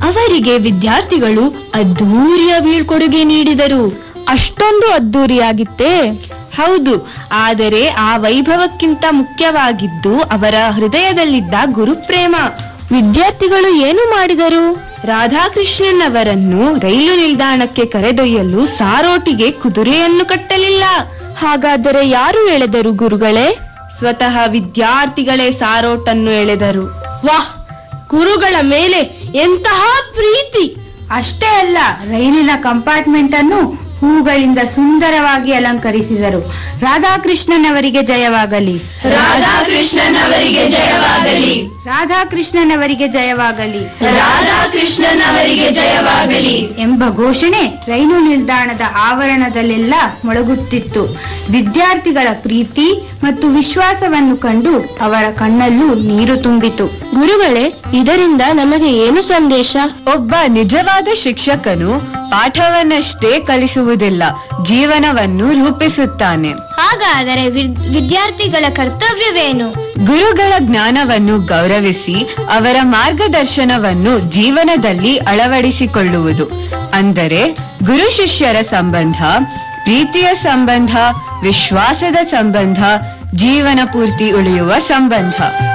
ಅವರಿಗೆ ವಿದ್ಯಾರ್ಥಿಗಳು ಅದ್ಧೂರಿಯ ಬೀಳ್ಕೊಡುಗೆ ನೀಡಿದರು ಅಷ್ಟೊಂದು ಅದ್ದೂರಿಯಾಗಿತ್ತೇ ಹೌದು ಆದರೆ ಆ ವೈಭವಕ್ಕಿಂತ ಮುಖ್ಯವಾಗಿದ್ದು ಅವರ ಹೃದಯದಲ್ಲಿದ್ದ ಗುರುಪ್ರೇಮ ವಿದ್ಯಾರ್ಥಿಗಳು ಏನು ಮಾಡಿದರು ರಾಧಾಕೃಷ್ಣನ್ ಅವರನ್ನು ರೈಲು ನಿಲ್ದಾಣಕ್ಕೆ ಕರೆದೊಯ್ಯಲು ಸಾರೋಟಿಗೆ ಕುದುರೆಯನ್ನು ಕಟ್ಟಲಿಲ್ಲ ಹಾಗಾದರೆ ಯಾರು ಎಳೆದರು ಗುರುಗಳೇ ಸ್ವತಃ ವಿದ್ಯಾರ್ಥಿಗಳೇ ಸಾರೋಟನ್ನು ಎಳೆದರು ವಾಹ್ ಗುರುಗಳ ಮೇಲೆ ಎಂತಹ ಪ್ರೀತಿ ಅಷ್ಟೇ ಅಲ್ಲ ರೈಲಿನ ಕಂಪಾರ್ಟ್ಮೆಂಟ್ ಅನ್ನು ಹೂಗಳಿಂದ ಸುಂದರವಾಗಿ ಅಲಂಕರಿಸಿದರು ರಾಧಾಕೃಷ್ಣನವರಿಗೆ ಜಯವಾಗಲಿ ರಾಧಾಕೃಷ್ಣನವರಿಗೆ ಜಯವಾಗಲಿ ರಾಧಾಕೃಷ್ಣನವರಿಗೆ ಜಯವಾಗಲಿ ರಾಧಾಕೃಷ್ಣನವರಿಗೆ ಜಯವಾಗಲಿ ಎಂಬ ಘೋಷಣೆ ರೈಲು ನಿಲ್ದಾಣದ ಆವರಣದಲ್ಲೆಲ್ಲ ಮೊಳಗುತ್ತಿತ್ತು ವಿದ್ಯಾರ್ಥಿಗಳ ಪ್ರೀತಿ ಮತ್ತು ವಿಶ್ವಾಸವನ್ನು ಕಂಡು ಅವರ ಕಣ್ಣಲ್ಲೂ ನೀರು ತುಂಬಿತು ಗುರುಗಳೇ ಇದರಿಂದ ನಮಗೆ ಏನು ಸಂದೇಶ ಒಬ್ಬ ನಿಜವಾದ ಶಿಕ್ಷಕನು ಪಾಠವನ್ನಷ್ಟೇ ಕಲಿಸುವುದಿಲ್ಲ ಜೀವನವನ್ನು ರೂಪಿಸುತ್ತಾನೆ ಹಾಗಾದರೆ ವಿದ್ಯಾರ್ಥಿಗಳ ಕರ್ತವ್ಯವೇನು ಗುರುಗಳ ಜ್ಞಾನವನ್ನು ಗೌರವಿಸಿ ಅವರ ಮಾರ್ಗದರ್ಶನವನ್ನು ಜೀವನದಲ್ಲಿ ಅಳವಡಿಸಿಕೊಳ್ಳುವುದು ಅಂದರೆ ಗುರು ಶಿಷ್ಯರ ಸಂಬಂಧ ಪ್ರೀತಿಯ ಸಂಬಂಧ ವಿಶ್ವಾಸದ ಸಂಬಂಧ ಜೀವನ ಪೂರ್ತಿ ಉಳಿಯುವ ಸಂಬಂಧ